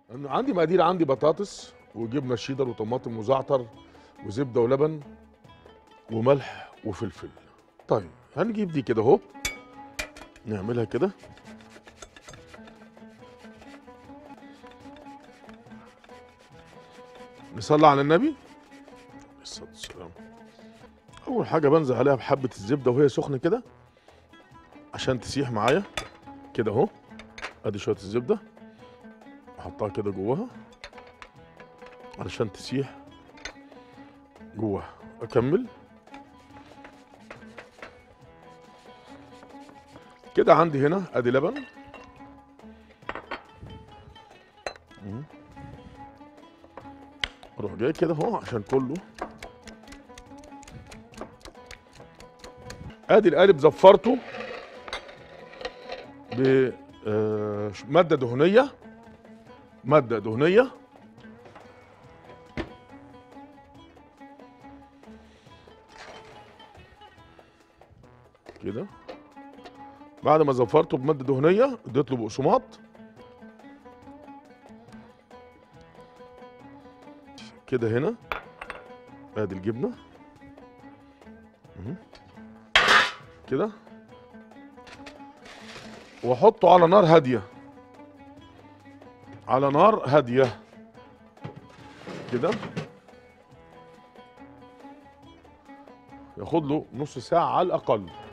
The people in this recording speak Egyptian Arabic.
أنا عندي مقادير عندي بطاطس وجبنه شيدر وطماطم وزعتر وزبده ولبن وملح وفلفل طيب هنجيب دي كده اهو نعملها كده نصلي على النبي عليه الصلاه والسلام اول حاجه بنزل عليها بحبه الزبده وهي سخنه كده عشان تسيح معايا كده اهو ادي شويه الزبده احطها كده جواها علشان تسيح جواها اكمل كده عندي هنا ادي لبن مم. اروح جاي كده اهو عشان كله ادي القالب زفرته بماده دهنيه ماده دهنيه كده بعد ما زفرته بماده دهنيه اديت له بقسماط كده هنا ادي الجبنه مهم. كده واحطه على نار هاديه على نار هاديه كده ياخد له نص ساعه على الاقل